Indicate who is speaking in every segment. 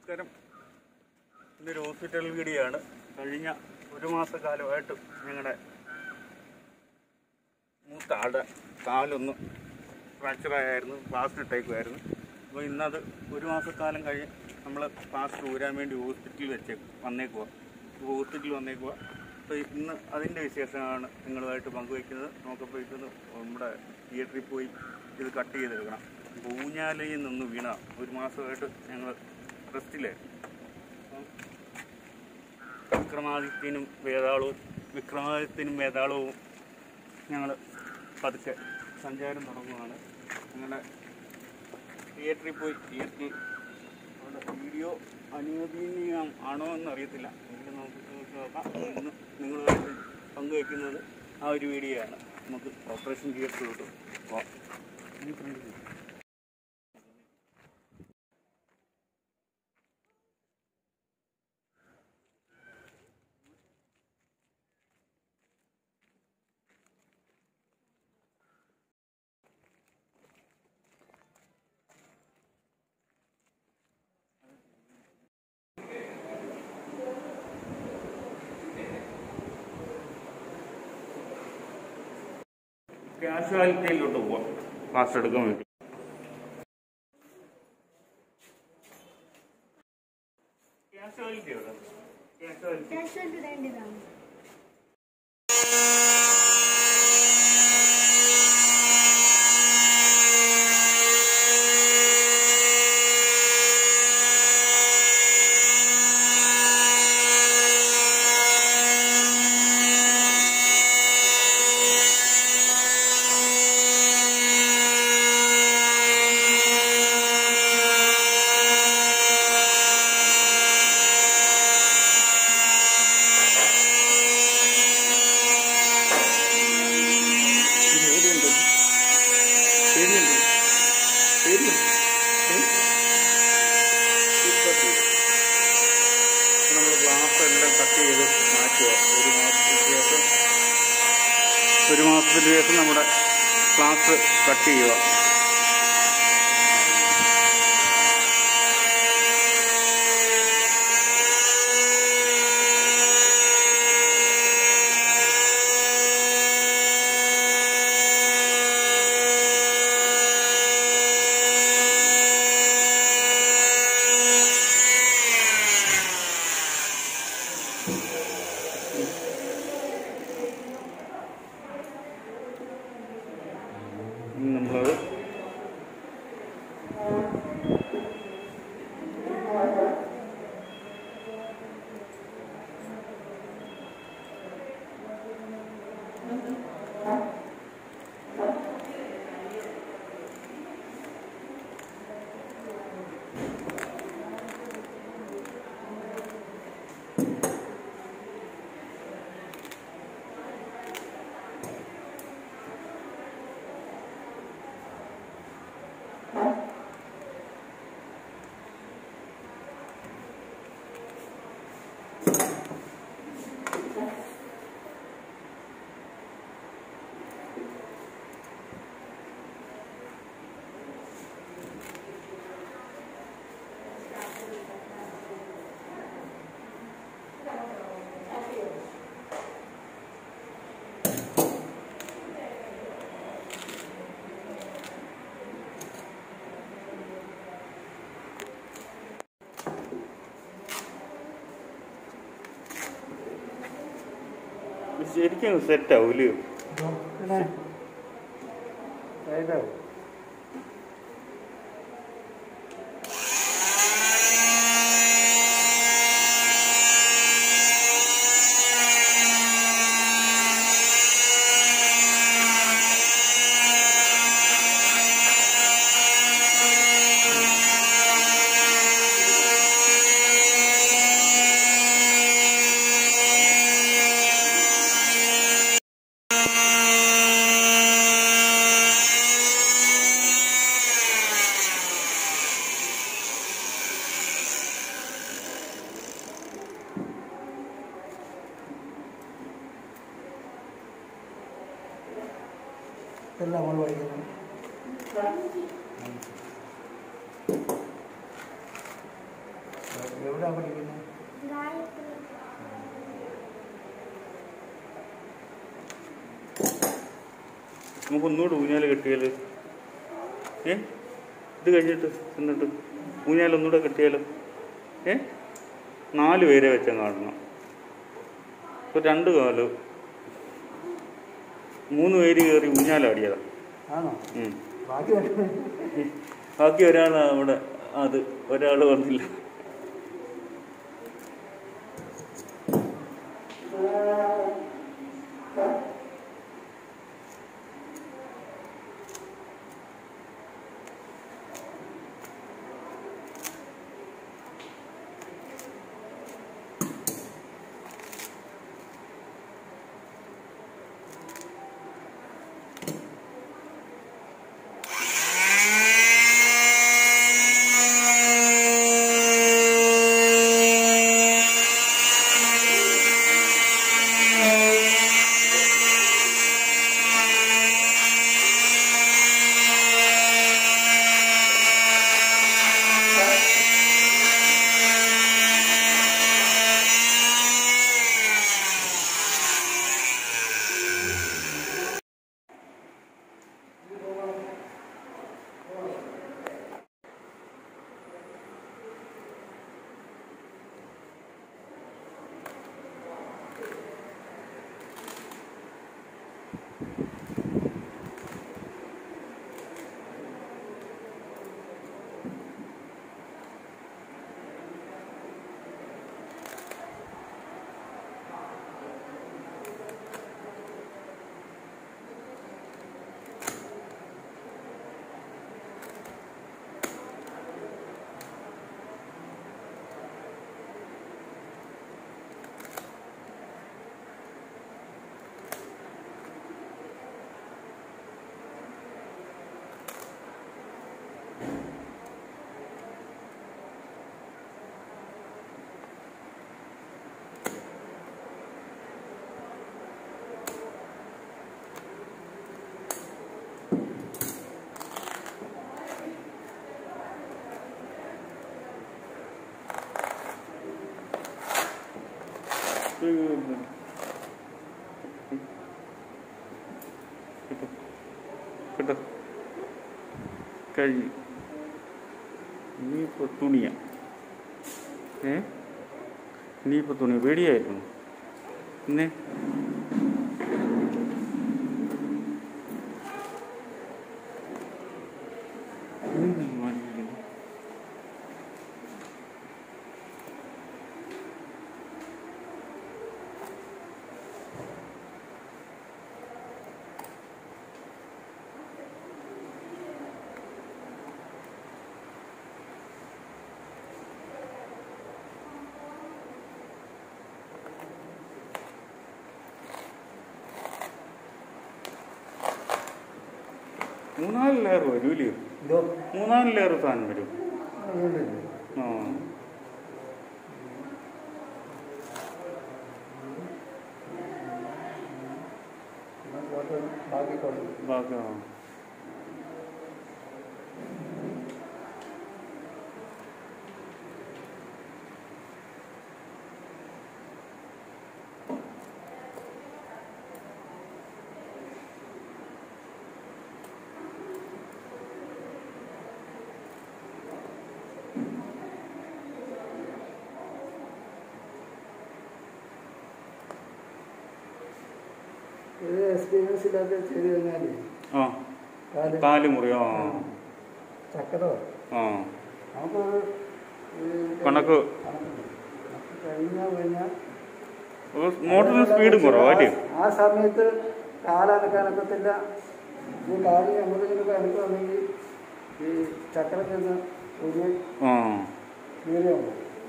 Speaker 1: നമസ്കാരം ഇതൊരു ഹോസ്പിറ്റൽ വീഡിയോയാണ് കഴിഞ്ഞ ഒരു മാസക്കാലമായിട്ട് ഞങ്ങളുടെ മൂത്ത ആളുടെ കാലൊന്ന് ഫ്രാക്ചറായിരുന്നു പ്ലാസ്റ്റർ ഇട്ടേക്കുമായിരുന്നു അപ്പോൾ ഇന്നത് ഒരു മാസക്കാലം കഴിഞ്ഞ് നമ്മൾ പ്ലാസ്റ്റർ ഊരാൻ വേണ്ടി ഹോസ്പിറ്റലിൽ വെച്ച് വന്നേക്കുക ഇപ്പോൾ ഹോസ്പിറ്റലിൽ വന്നേക്കുക അപ്പോൾ ഇന്ന് അതിൻ്റെ വിശേഷമാണ് നിങ്ങളുമായിട്ട് പങ്കുവയ്ക്കുന്നത് നമുക്കപ്പോൾ ഇത് നമ്മുടെ തിയേറ്ററിൽ പോയി ഇത് കട്ട് ചെയ്തെടുക്കണം അപ്പോൾ ഊഞ്ഞാലയിൽ നിന്ന് വീണ ഒരു മാസമായിട്ട് ഞങ്ങൾ റെസ്റ്റിലായിരുന്നു അപ്പം വിക്രമാദിത്യനും വേതാളവും വിക്രമാദിത്യനും വേതാളവും ഞങ്ങൾ പതുക്കെ സഞ്ചാരം തുടങ്ങുകയാണ് ഞങ്ങളുടെ തിയേറ്ററിൽ പോയി തിയേറ്ററിൽ അവിടെ വീഡിയോ അനുവദനീയം ആണോ എന്നറിയത്തില്ല എങ്കിലും നമുക്ക് ചോദിച്ച് നോക്കാം ഇന്ന് നിങ്ങളുമായിട്ട് പങ്കുവയ്ക്കുന്നത് ആ ഒരു വീഡിയോ ആണ് നമുക്ക് ഓപ്പറേഷൻ തിയേറ്ററിലോട്ട് പോവാം ഇനി ഫ്രണ്ടിൽ പോകാം. കാഷ്വാലിറ്റിയിലോട്ട് പോവാം ക്ലാസ് എടുക്കാൻ വേണ്ടി കാഷ്വാലിറ്റി എവിടെ കാഷ്വാലിറ്റി
Speaker 2: കാഷ്വാലിറ്റി ഇടേണ്ടതാണ്
Speaker 1: പേടിയുണ്ട് പേടിയുണ്ട് പേടിയുണ്ട് നമ്മൾ ഗ്ലാസ് എല്ലാം കട്ട് ചെയ്ത് മാറ്റുക ഒരു മാസത്തിന് ശേഷം ഒരു മാസത്തിന് ശേഷം നമ്മുടെ ഗ്ലാസ് കട്ട് ചെയ്യുക ഇനി നമ്മളത് ശരിക്കും സെറ്റ് ആവൂലോ
Speaker 3: എല്ലാം നമ്മൾ പഠിക്കണം എവിടെയാ പഠിക്കുന്നത്
Speaker 2: ഗായത്രി
Speaker 1: നമുക്ക് ഒന്നുകൂടെ ഊഞ്ഞാൽ കെട്ടിയാൽ ഏ ഇത് കഴിഞ്ഞിട്ട് എന്നിട്ട് ഊഞ്ഞാൽ ഒന്നുകൂടെ കെട്ടിയാലോ ഏ നാല് പേരെ വെച്ചാൽ കാണണം ഇപ്പോൾ രണ്ട് കാലം മൂന്ന് പേര് കയറി ഊഞ്ഞാലാടിയതാ
Speaker 3: ആണോ
Speaker 1: ഉം.
Speaker 3: ബാക്കി പഠിക്കുന്നത്
Speaker 1: ബാക്കി ഒരാൾ അവിടെ അത് ഒരാൾ വന്നില്ല കേട്ടോ കഴിഞ്ഞു ഇനിയിപ്പോൾ തുണിയാ ഏ ഇനിയിപ്പോൾ തുണി പേടിയായിരുന്നു പിന്നെ മൂന്നാല് ലെയർ വരൂലേ
Speaker 3: ഇതോ
Speaker 1: മൂന്നാല് ലെയർ സാധനം വരും
Speaker 3: അതുകൊണ്ടില്ലേ
Speaker 1: ആ
Speaker 3: എന്നാൽ ഫോട്ടോ ബാക്കി കൊടുക്കും
Speaker 1: ബാക്കി ആ
Speaker 3: ഇത് എക്സ്പീരിയൻസ് ഇല്ലാതെ ചെയ്ത് കഴിഞ്ഞാൽ
Speaker 1: ആ
Speaker 3: കാല്
Speaker 1: കാല് മുറി ആ
Speaker 3: ചക്കരോ
Speaker 1: ആ
Speaker 3: നമുക്കൊരു
Speaker 1: കണക്ക്
Speaker 3: കഴിഞ്ഞാൽ കഴിഞ്ഞാൽ
Speaker 1: മോട്ടറിന് സ്പീഡും കുറവല്ലേ
Speaker 3: ആ സമയത്ത് കാലനക്കാനൊക്കത്തില്ല ഈ കാലിന് എങ്ങോട്ടെങ്കിലും അനക്കുവാണെങ്കിൽ ഈ ചക്രം ചെന്ന് ഒരു
Speaker 1: ആ
Speaker 3: വീര്യമുണ്ട്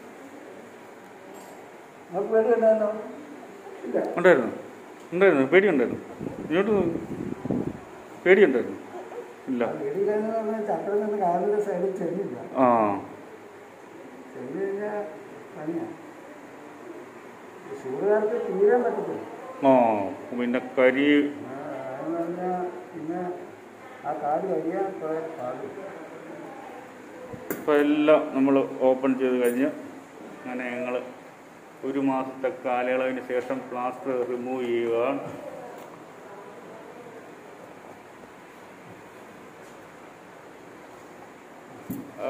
Speaker 3: നമുക്ക് പേടിയുണ്ടായിരുന്നോ ഇല്ല
Speaker 1: ഉണ്ടായിരുന്നു ഉണ്ടായിരുന്നു പേടിയുണ്ടായിരുന്നു ഇങ്ങോട്ട് നോക്ക്. പേടിയുണ്ടായിരുന്നു ഇല്ല
Speaker 3: ആ വീടില്ലെന്ന് പറഞ്ഞാൽ ചക്രം ചെന്ന് കാലിൻ്റെ സൈഡിൽ ചെന്നില്ല
Speaker 1: ആ
Speaker 3: ചെന്ന് കഴിഞ്ഞാൽ പണിയാണ് ചൂടുകാലത്ത് തീരാൻ പറ്റത്തില്ല
Speaker 1: ആ പിന്നെ കരി
Speaker 3: ആ, അതെന്ന് പറഞ്ഞാൽ പിന്നെ ആ കാട് കഴിയാൻ കുറേ പാട്
Speaker 1: ഇപ്പം എല്ലാം നമ്മൾ ഓപ്പൺ ചെയ്ത് കഴിഞ്ഞ് അങ്ങനെ ഞങ്ങൾ ഒരു മാസത്തെ കാലയളവിന് ശേഷം പ്ലാസ്റ്റർ റിമൂവ് ചെയ്യുകയാണ് ആ,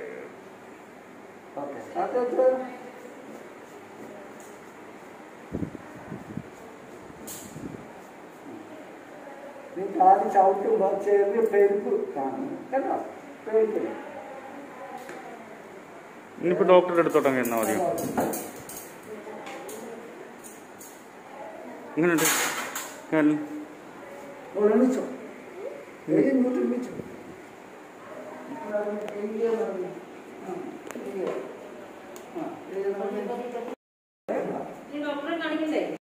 Speaker 3: ഓക്കെ അത് നീ കാല് ചവിട്ടുമ്പോൾ ചെറിയ പെരുപ്പ് കാണും കേട്ടോ പേടിക്കില്ല
Speaker 1: ഇനിയിപ്പോൾ ഡോക്ടറുടെ അടുത്തോട്ട് അങ്ങ് എന്നാൽ മതിയോ എങ്ങനെയുണ്ട് കാലിന്?
Speaker 3: ഒരെണ്ണിച്ചോ ഇങ്ങോട്ട് എണ്ണിച്ചോ ആ